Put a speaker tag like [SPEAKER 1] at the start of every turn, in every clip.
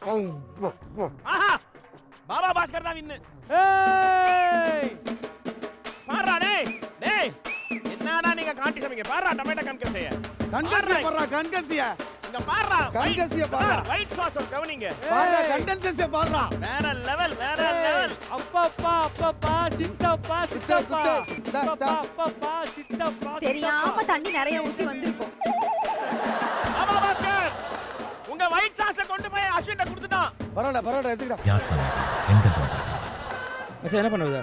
[SPEAKER 1] ஆஹா பாபா பாஸ்கர் தான் வின்னு பாருடா டேய் டேய் என்னடா நீங்க காட்டி சமைங்க பாருடா டொமேட்டோ கன்கசிய
[SPEAKER 2] கண்கசிய பாடுறா கண்கசிய
[SPEAKER 1] இங்க பாருடா
[SPEAKER 2] கன்கசிய பாருடா
[SPEAKER 1] ஒயிட் சாஸ் கவனிங்க
[SPEAKER 2] பாடுறா கண்டென்சஸ பாடுறா
[SPEAKER 1] வேற லெவல் வேற லெவல்
[SPEAKER 3] அப்பப்பா அப்பப்பா சித்தப்பா சித்தப்பா
[SPEAKER 2] குட்டு. தா, தா.
[SPEAKER 3] அப்பப்பா அப்பப்பா சித்தப்பா
[SPEAKER 4] தெரியாம தண்ணி நிறைய ஊத்தி வந்திருக்கோம்
[SPEAKER 1] பாபா பாஸ்கர் உங்க ஒயிட் சாஸ கொண்டு போய் அஸ்வின்ட கொடுத்துட்டான்
[SPEAKER 2] பரவாயில்ல பரவாயில்ல எடுத்துக்கிட்டா
[SPEAKER 5] யார் சாமி இது? எங்கிருந்து வந்தது
[SPEAKER 3] மச்சான் என்ன பண்ணுவது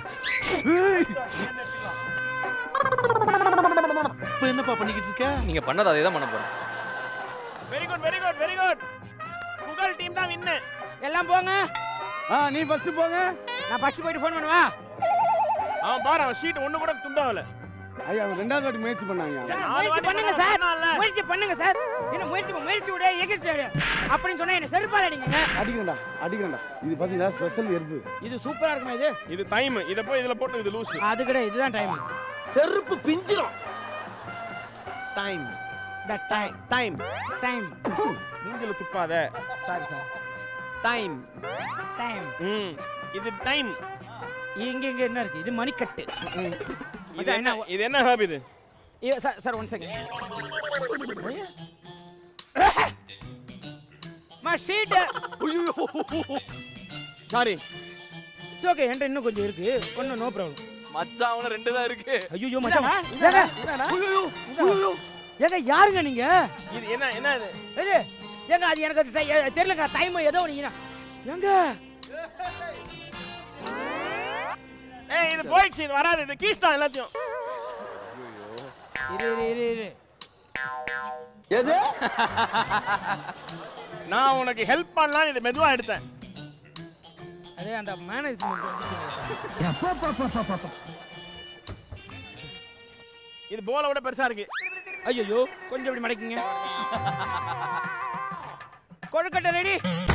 [SPEAKER 2] இப்போ என்னப்பா பண்ணிக்கிட்டு இருக்க
[SPEAKER 6] நீங்க பண்ணது அதே தான் பண்ண போறேன்
[SPEAKER 1] very good very good very good Pugazh team தான் வின்னு
[SPEAKER 3] எல்லாம் போங்க
[SPEAKER 2] ஆ நீ ஃபர்ஸ்ட் போங்க
[SPEAKER 3] நான் ஃபர்ஸ்ட் போயிட்டு ஃபோன் பண்ணுவா
[SPEAKER 1] அவன் பாரு அவன் ஷீட் ஒண்ணு கூட துண்டாவல
[SPEAKER 2] ஐயா அவன் ரெண்டாவது வாட்டி முயற்சி பண்ணாங்க
[SPEAKER 1] நாலு
[SPEAKER 3] முயற்சி
[SPEAKER 1] வாட்டி
[SPEAKER 3] பண்ணுங்க
[SPEAKER 1] பண்ணா
[SPEAKER 3] சார்
[SPEAKER 1] பண்ணான்ல.
[SPEAKER 3] முயற்சி பண்ணுங்க சார் என்ன முயற்சி முயற்சி விட எகிர்ச்சி விட அப்படின்னு சொன்னா என்ன செருப்பால அடிங்க
[SPEAKER 2] அடிக்கண்டா அடிக்கண்டா இது பாத்தீங்களா ஸ்பெஷல் எருப்பு
[SPEAKER 3] இது சூப்பரா இருக்குமா இது
[SPEAKER 1] இது டைம் இத போய் இதுல போட்டு இது லூஸ்
[SPEAKER 3] அது கிடையாது இதுதான் டைம்
[SPEAKER 2] செருப்பு பிஞ்சிரும் time
[SPEAKER 3] the time
[SPEAKER 1] time
[SPEAKER 3] time
[SPEAKER 1] மூஞ்சில துப்பாத
[SPEAKER 3] சாரி சார்
[SPEAKER 1] டைம்
[SPEAKER 3] டைம்
[SPEAKER 1] ம் இது டைம்
[SPEAKER 3] இங்க இங்க என்ன இருக்கு இது மணிக்கட்டு
[SPEAKER 1] இது என்ன இது என்ன ஹர்ப் இது
[SPEAKER 3] ஐயோ, சார் சார் ஒன் செகண்ட் மா ஷீட்
[SPEAKER 1] சாரி
[SPEAKER 3] இட்ஸ் ஓகே என்கிட்ட இன்னும் கொஞ்சம் இருக்கு ஒன்றும் நோ ப்ராப்ளம்
[SPEAKER 6] மச்சான் அவன ரெண்டு தான் இருக்கு
[SPEAKER 3] ஐயோ மச்சான் ஏங்க ஏங்க யாருங்க நீங்க
[SPEAKER 1] இது என்ன என்ன இது
[SPEAKER 3] இது ஏங்க அது எனக்கு அது தெ- தெரியலங்க டைம் ஏதோ நீங்க ஏங்க
[SPEAKER 1] ஏய் இது போயிடுச்சு இது வராது இது கீஸ்தான் எல்லாத்தையும்
[SPEAKER 3] இரு இரு இரு இரு
[SPEAKER 2] எது
[SPEAKER 1] நான் உனக்கு ஹெல்ப் பண்ணலாம் இது மெதுவா எடுத்தேன்
[SPEAKER 3] அதே அந்த மேனேஜ்மெண்ட்
[SPEAKER 1] இது போல விட பெருசா இருக்கு
[SPEAKER 3] ஐயோ கொஞ்சம் இப்படி மடக்கிங்க கொழுக்கட்டை ரெடி